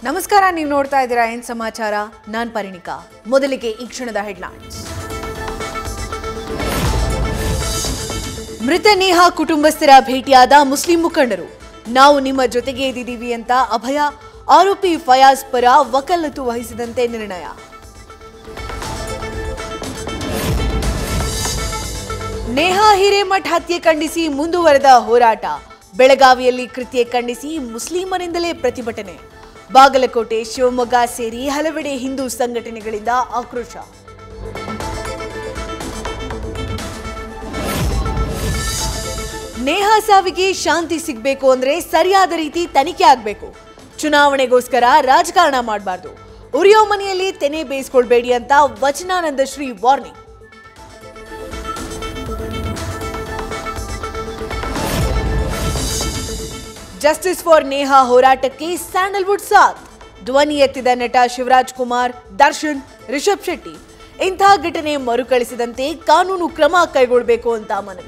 ನಮಸ್ಕಾರ ನೀವು ನೋಡ್ತಾ ಇದ್ದೀರಾ ಏನ್ ಸಮಾಚಾರ ನಾನ್ ಪರಿಣಿಕಾ ಮೊದಲಿಗೆ ಈ ಕ್ಷಣದ ಹೆಡ್ಲೈನ್ಸ್ ಮೃತ ನೇಹಾ ಕುಟುಂಬಸ್ಥರ ಭೇಟಿಯಾದ ಮುಸ್ಲಿಂ ಮುಖಂಡರು ನಾವು ನಿಮ್ಮ ಜೊತೆಗೆ ಇದ್ದೀವಿ ಅಂತ ಅಭಯ ಆರೋಪಿ ಫಯಾಜ್ ಪರ ವಕಾಲತ್ತು ವಹಿಸಿದಂತೆ ನಿರ್ಣಯ ನೇಹಾ ಹಿರೇಮಠ್ ಹತ್ಯೆ ಖಂಡಿಸಿ ಮುಂದುವರೆದ ಹೋರಾಟ ಬೆಳಗಾವಿಯಲ್ಲಿ ಕೃತ್ಯ ಖಂಡಿಸಿ ಮುಸ್ಲಿಮರಿಂದಲೇ ಪ್ರತಿಭಟನೆ ಬಾಗಲಕೋಟೆ ಶಿವಮೊಗ್ಗ ಸೇರಿ ಹಲವೆಡೆ ಹಿಂದೂ ಸಂಘಟನೆಗಳಿಂದ ಆಕ್ರೋಶ ನೇಹಾ ಸಾವಿಗೆ ಶಾಂತಿ ಸಿಗಬೇಕು ಅಂದ್ರೆ ಸರಿಯಾದ ರೀತಿ ತನಿಖೆ ಆಗಬೇಕು ಚುನಾವಣೆಗೋಸ್ಕರ ರಾಜಕಾರಣ ಮಾಡಬಾರ್ದು ಉರಿಯೋ ಮನೆಯಲ್ಲಿ ತೆನೆ ಬೇಯಿಸ್ಕೊಳ್ಬೇಡಿ ಅಂತ Vachanananda Shri warning justice for Neha ಹೋರಾಟಕ್ಕೆ ಸ್ಯಾಂಡಲ್ವುಡ್ ಸಾಥ್ ಧ್ವನಿ ಎತ್ತಿದ ನಟ ಶಿವರಾಜ್ ಕುಮಾರ್ ದರ್ಶನ್ ರಿಷಬ್ ಶೆಟ್ಟಿ ಇಂಥ ಘಟನೆ ಮರುಕಳಿಸಿದಂತೆ ಕಾನೂನು ಕ್ರಮ ಕೈಗೊಳ್ಳಬೇಕು ಅಂತ ಮನವಿ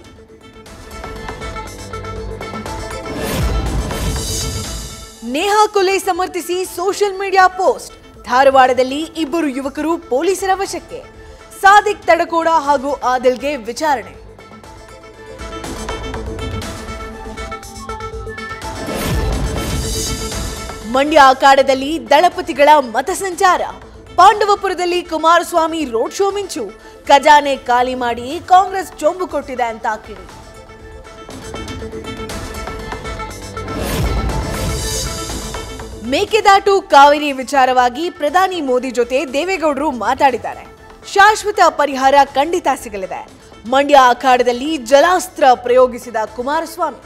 ನೇಹಾ ಕೊಲೆ ಸಮರ್ಥಿಸಿ ಸೋಷಿಯಲ್ ಮೀಡಿಯಾ ಪೋಸ್ಟ್ ಧಾರವಾಡದಲ್ಲಿ ಇಬ್ಬರು ಯುವಕರು ಪೊಲೀಸರ ವಶಕ್ಕೆ ಸಾದಿಕ್ ತಡಕೋಡ ಹಾಗೂ ಆದಿಲ್ಗೆ ವಿಚಾರಣೆ ಮಂಡ್ಯ ಅಖಾಡದಲ್ಲಿ ದಳಪತಿಗಳ ಮತ ಸಂಚಾರ ಪಾಂಡವಪುರದಲ್ಲಿ ಕುಮಾರಸ್ವಾಮಿ ರೋಡ್ ಶೋ ಮಿಂಚು ಖಜಾನೆ ಖಾಲಿ ಮಾಡಿ ಕಾಂಗ್ರೆಸ್ ಚೊಂಬು ಕೊಟ್ಟಿದೆ ಅಂತ ಕಿಡಿ ಮೇಕೆದಾಟು ಕಾವೇರಿ ವಿಚಾರವಾಗಿ ಪ್ರಧಾನಿ ಮೋದಿ ಜೊತೆ ದೇವೇಗೌಡರು ಮಾತಾಡಿದ್ದಾರೆ ಶಾಶ್ವತ ಪರಿಹಾರ ಖಂಡಿತ ಸಿಗಲಿದೆ ಮಂಡ್ಯ ಅಖಾಡದಲ್ಲಿ ಜಲಾಸ್ತ್ರ ಪ್ರಯೋಗಿಸಿದ ಕುಮಾರಸ್ವಾಮಿ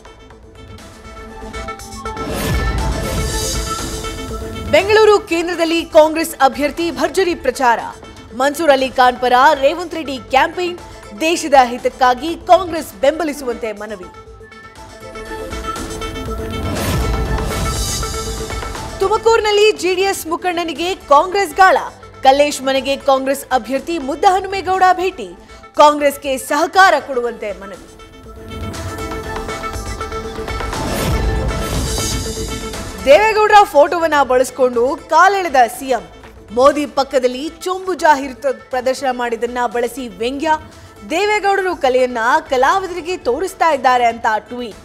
ಬೆಂಗಳೂರು ಕೇಂದ್ರದಲ್ಲಿ ಕಾಂಗ್ರೆಸ್ ಅಭ್ಯರ್ಥಿ ಭರ್ಜರಿ ಪ್ರಚಾರ ಮನ್ಸೂರ್ ಅಲಿ ಖಾನ್ ಪರ ರೇವಂತ್ ರೆಡ್ಡಿ ಕ್ಯಾಂಪೇನ್ ದೇಶದ ಹಿತಕ್ಕಾಗಿ ಕಾಂಗ್ರೆಸ್ ಬೆಂಬಲಿಸುವಂತೆ ಮನವಿ ತುಮಕೂರಿನಲ್ಲಿ ಜೆಡಿಎಸ್ ಮುಖಂಡನಿಗೆ ಕಾಂಗ್ರೆಸ್ ಗಾಳ ಕಲ್ಲೇಶ್ ಮನೆಗೆ ಕಾಂಗ್ರೆಸ್ ಅಭ್ಯರ್ಥಿ ಮುದ್ದಹನುಮೇಗೌಡ ಭೇಟಿ ಕಾಂಗ್ರೆಸ್ಗೆ ಸಹಕಾರ ಕೊಡುವಂತೆ ಮನವಿ ದೇವೇಗೌಡರ ಫೋಟೋವನ್ನ ಬಳಸಿಕೊಂಡು ಕಾಲೆಳೆದ ಸಿಎಂ ಮೋದಿ ಪಕ್ಕದಲ್ಲಿ ಚೊಂಬು ಜಾಹೀರು ತ- ಪ್ರದರ್ಶನ ಮಾಡಿದನ್ನ ಬಳಸಿ ವ್ಯಂಗ್ಯ ದೇವೇಗೌಡರು ಕಲೆಯನ್ನ ಕಲಾವಿದರಿಗೆ ತೋರಿಸ್ತಾ ಇದ್ದಾರೆ ಅಂತ ಟ್ವೀಟ್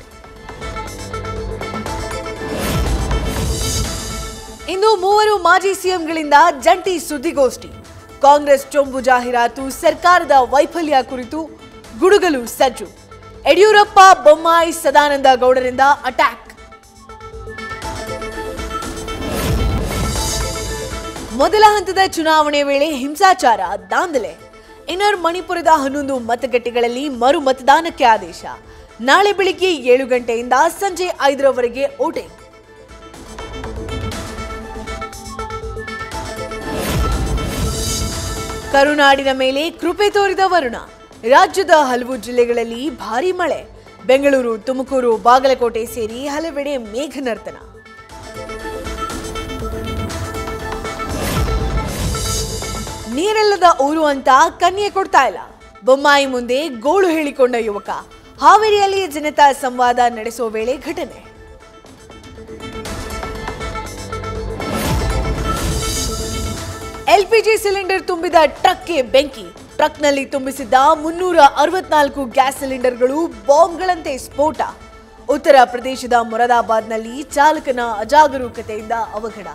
ಇನ್ನು ಮೂವರು ಮಾಜಿ ಸಿಎಂಗಳಿಂದ ಜಂಟಿ ಸುದ್ದಿಗೋಷ್ಠಿ ಕಾಂಗ್ರೆಸ್ ಚೊಂಬು ಜಾಹೀರಾತು ಸರ್ಕಾರದ ವೈಫಲ್ಯ ಕುರಿತು ಗುಡುಗಲು ಸಜ್ಜು ಯಡಿಯೂರಪ್ಪ ಬೊಮ್ಮಾಯಿ ಸದಾನಂದ ಗೌಡರಿಂದ ಅಟ್ಯಾಕ್ ಮೊದಲ ಹಂತದ ಚುನಾವಣೆ ವೇಳೆ ಹಿಂಸಾಚಾರ ದಾಂಧಲೆ ಇನ್ನರ್ ಮಣಿಪುರದ ಹನ್ನೊಂದು ಮತಗಟ್ಟೆಗಳಲ್ಲಿ ಮರು ಮತದಾನಕ್ಕೆ ಆದೇಶ ನಾಳೆ ಬೆಳಿಗ್ಗೆ ಏಳು ಗಂಟೆಯಿಂದ ಸಂಜೆ ಐದರವರೆಗೆ ವೋಟಿಂಗ್ ಕರುನಾಡಿನ ಮೇಲೆ ಕೃಪೆ ತೋರಿದ ವರುಣ ರಾಜ್ಯದ ಹಲವು ಜಿಲ್ಲೆಗಳಲ್ಲಿ ಭಾರೀ ಮಳೆ ಬೆಂಗಳೂರು ತುಮಕೂರು ಬಾಗಲಕೋಟೆ ಸೇರಿ ಹಲವೆಡೆ ಮೇಘನರ್ತನ ನೀರೆಲ್ಲದ ಊರು ಅಂತ ಕನ್ಯೆ ಕೊಡ್ತಾ ಇಲ್ಲ ಬೊಮ್ಮಾಯಿ ಮುಂದೆ ಗೋಳು ಹೇಳಿಕೊಂಡ ಯುವಕ ಹಾವೇರಿಯಲ್ಲಿ ಜನತಾ ಸಂವಾದ ನಡೆಸೋ ವೇಳೆ ಘಟನೆ ಎಲ್ಪಿಜಿ ಸಿಲಿಂಡರ್ ತುಂಬಿದ ಟ್ರಕ್ಗೆ ಬೆಂಕಿ ಟ್ರಕ್ನಲ್ಲಿ ತುಂಬಿಸಿದ್ದ ಮುನ್ನೂರ ಅರವತ್ನಾಲ್ಕು ಗ್ಯಾಸ್ ಸಿಲಿಂಡರ್ಗಳು ಬಾಂಬ್ಗಳಂತೆ ಸ್ಫೋಟ ಉತ್ತರ ಪ್ರದೇಶದ ಮೊರಾದಾಬಾದ್ನಲ್ಲಿ ಚಾಲಕನ ಅಜಾಗರೂಕತೆಯಿಂದ ಅವಘಡ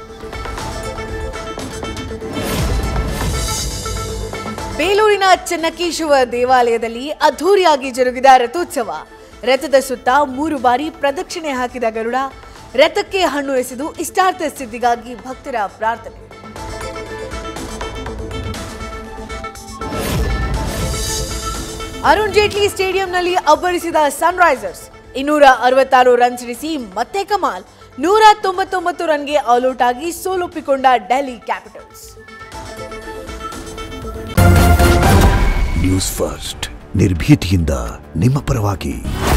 ಬೇಲೂರಿನ ಚೆನ್ನಕೇಶವ ದೇವಾಲಯದಲ್ಲಿ ಅದ್ಧೂರಿಯಾಗಿ ಜರುಗಿದ ರಥೋತ್ಸವ ರಥದ ಸುತ್ತ ಮೂರು ಬಾರಿ ಪ್ರದಕ್ಷಿಣೆ ಹಾಕಿದ ಗರುಡ ರಥಕ್ಕೆ ಹಣ್ಣು ಎಸೆದು ಇಷ್ಟಾರ್ಥ ಸಿದ್ಧಿಗಾಗಿ ಭಕ್ತರ ಪ್ರಾರ್ಥನೆ ಅರುಣ್ ಜೇಟ್ಲಿ ಸ್ಟೇಡಿಯಂನಲ್ಲಿ ಅಬ್ಬರಿಸಿದ ಸನ್ರೈಸರ್ಸ್ ಇನ್ನೂರ ಅರವತ್ತಾರು ರನ್ ಸಿಡಿಸಿ ಮತ್ತೆ ಕಮಾಲ್ ನೂರ ತೊಂಬತ್ತೊಂಬತ್ತು ರನ್ಗೆ ಆಲ್ಔಟ್ ಆಗಿ ಸೋಲೊಪ್ಪಿಕೊಂಡ ಡೆಲ್ಲಿ ಕ್ಯಾಪಿಟಲ್ಸ್ ನ್ಯೂಸ್ ಫಸ್ಟ್ ನಿರ್ಭೀತಿಯಿಂದ ನಿಮ್ಮ ಪರವಾಗಿ